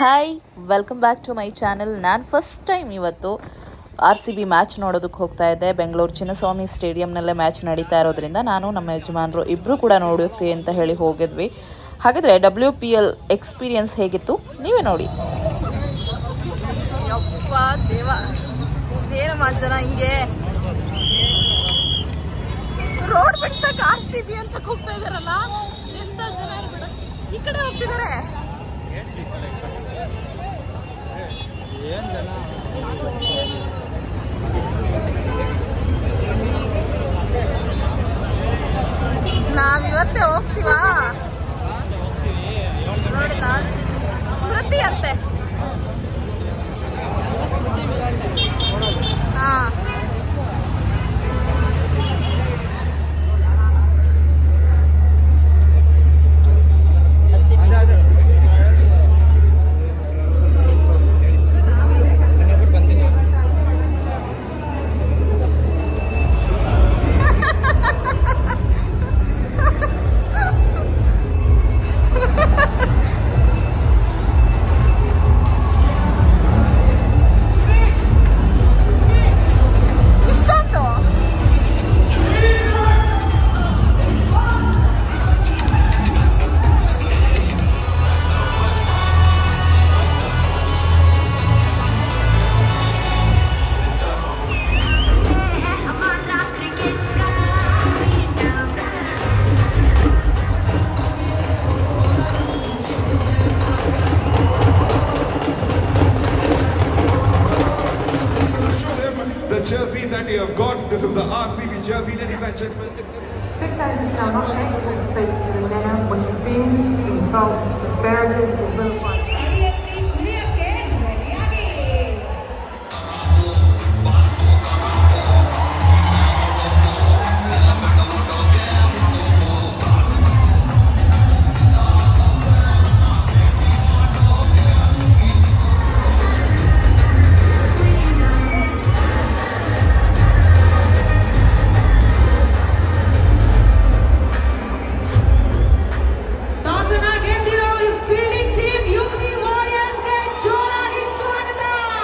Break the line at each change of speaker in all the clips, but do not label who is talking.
Hi welcome back to my channel ನಾನು first time ಇವತ್ತು R C B match ನೋಡೋದಕ್ಕೆ ಹೋಗ್ತಾ ಇದ್ದೆ ಬೆಂಗಳೂರು ಚಿನ್ನಸ್ವಾಮಿ ಸ್ಟೇಡಿಯಂನಲ್ಲೇ ಮ್ಯಾಚ್ ನಡೀತಾ ಇರೋದ್ರಿಂದ ನಾನು ನಮ್ಮ ಯಜಮಾನರು ಇಬ್ಬರು ಕೂಡ ನೋಡೋಕ್ಕೆ ಅಂತ ಹೇಳಿ ಹೋಗಿದ್ವಿ ಹಾಗಾದರೆ ಡಬ್ಲ್ಯೂ ಪಿ ಎಲ್ ಎಕ್ಸ್ಪೀರಿಯನ್ಸ್ ಹೇಗಿತ್ತು ನೀವೇ ನೋಡಿ
ಯಪ್ಪ ದೇವ ಏನು ಜನ ಹಿಂಗೆ ರೋಡ್ ಬಿಡ್ಸಕ್ ಆರ್ ಸಿ ಬಿ ಅಂತ ಹೋಗ್ತಾ ಇದಾರಲ್ಲ ಎಂತ ಜನ ಇರ್ಬಿಡ ಈ ಕಡೆ ಹೋಗ್ತಿದಾರೆ ನಾವ್ ಇವತ್ತೇ ಹೋಗ್ತೀವಾ ನೋಡಿ ನಾನ್ ಸ್ಮೃತಿ ಅಂತೆ ಹಾ ಇಷ್ಟೊಂದು
हमारा क्रिकेट का metre
The jersey that you have got, this is the RCB jersey, ladies and gentlemen.
Spectators shall not act or speak in a manner which offends, insults, disparages, or vilifies.
ಎಲಿಯಟ್ಟಿ ಕುಣಿಯಕ್ಕೆ ರೆಡಿಯಾಗಿ ದಾಸನ ಗೆದ್ದಿರೋ ಈ fielding team UP ವಾರಿಯರ್ಸ್ಗೆ ಜೋರಾಗಿ ಸ್ವಾಗತ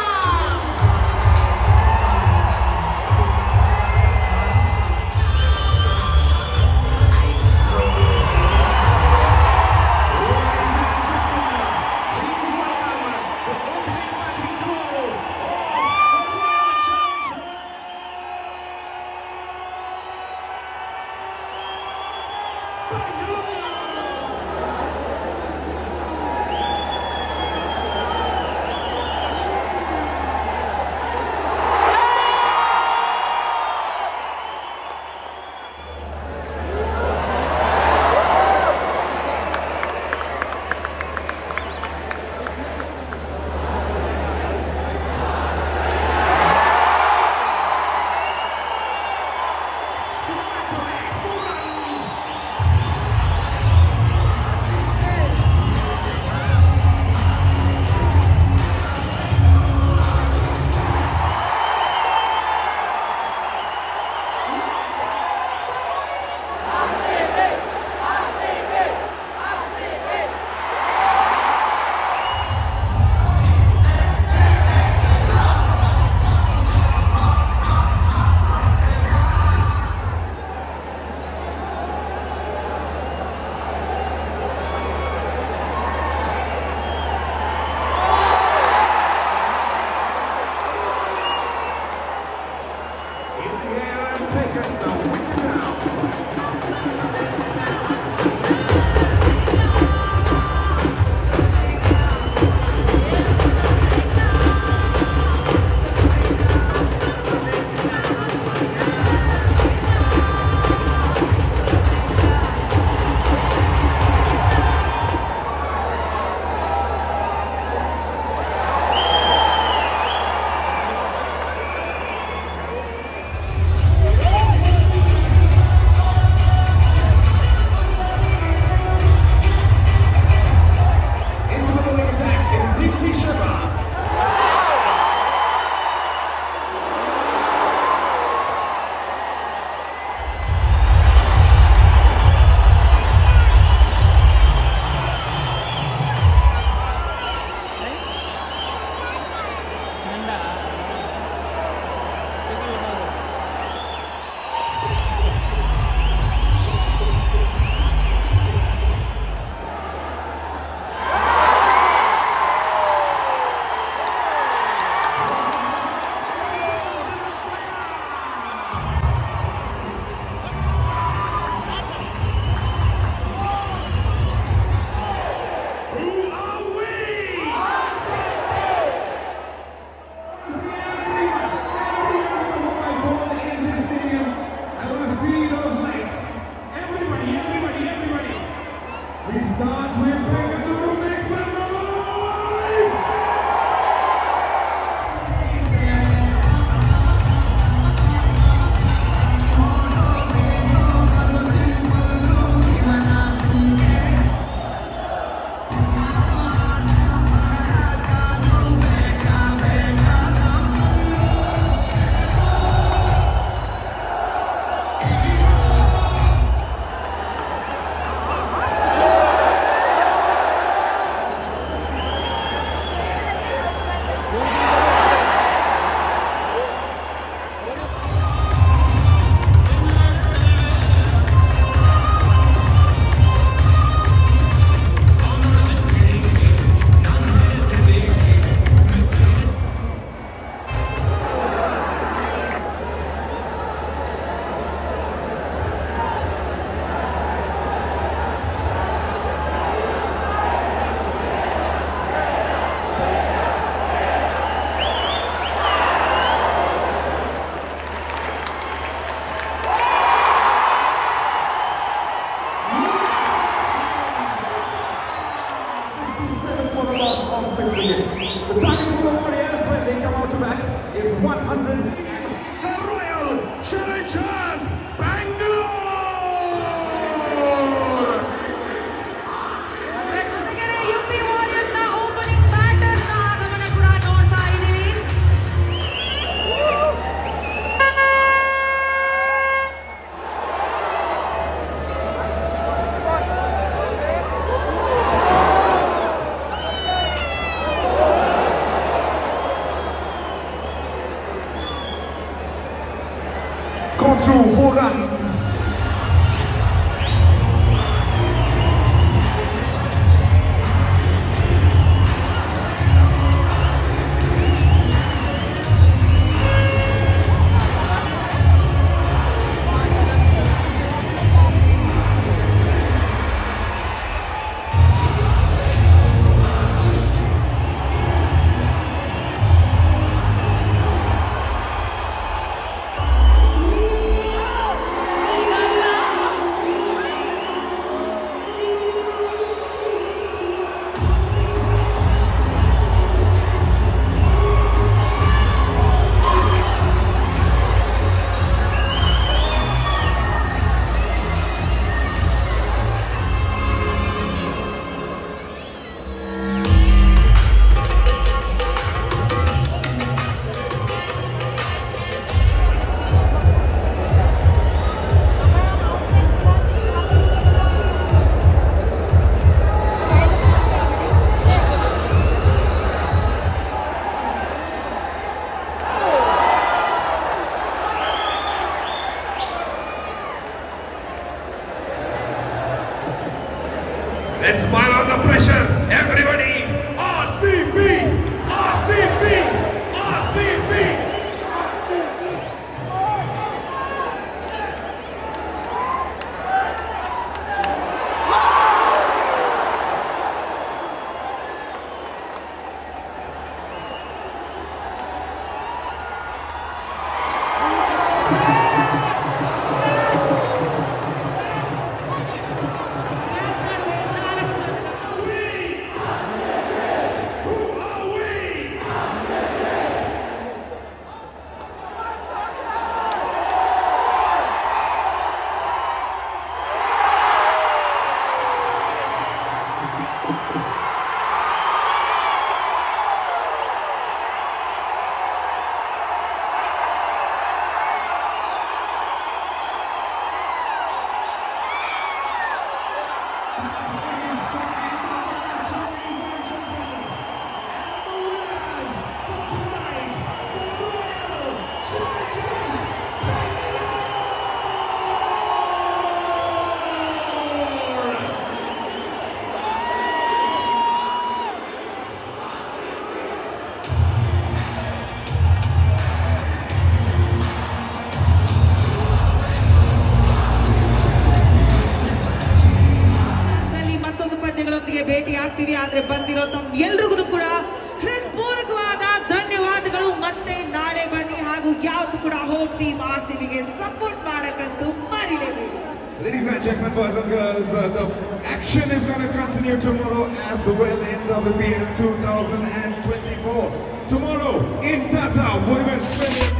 In the air and taken the winter down.
¡Vamos!
Score through four runs. Let's smile under pressure, everybody. RCB, RCB, RCB. Who are we?
ನಲ್ಲಿ ಮತ್ತೊಂದು ಪದ್ಯಗಳೊಂದಿಗೆ ಭೇಟಿ ಆಗ್ತೀವಿ ಆದ್ರೆ ಬಂದಿರೋ ತಮ್ಮ ಎಲ್ರಿಗೂ ಕೂಡ ಹೃತ್ಪೂರ್ವಕವಾದ ಧನ್ಯವಾದಗಳು ಮತ್ತೆ ನಾಳೆ ಬನ್ನಿ ಹಾಗೂ ಯಾವತ್ತು ಕೂಡ ಹೋಮ್ ಟೀಮ್ ಆರ್ ಸಿ ಬಿಗೆ ಸಪೋರ್ಟ್ ಮಾಡಕ್ಕಂತೂ ಮರಿಲೇಬೇಡಿ
Ladies and gentlemen, boys and girls, uh, the action is going to continue tomorrow as well in WPL 2024. Tomorrow in Tata Women's Premier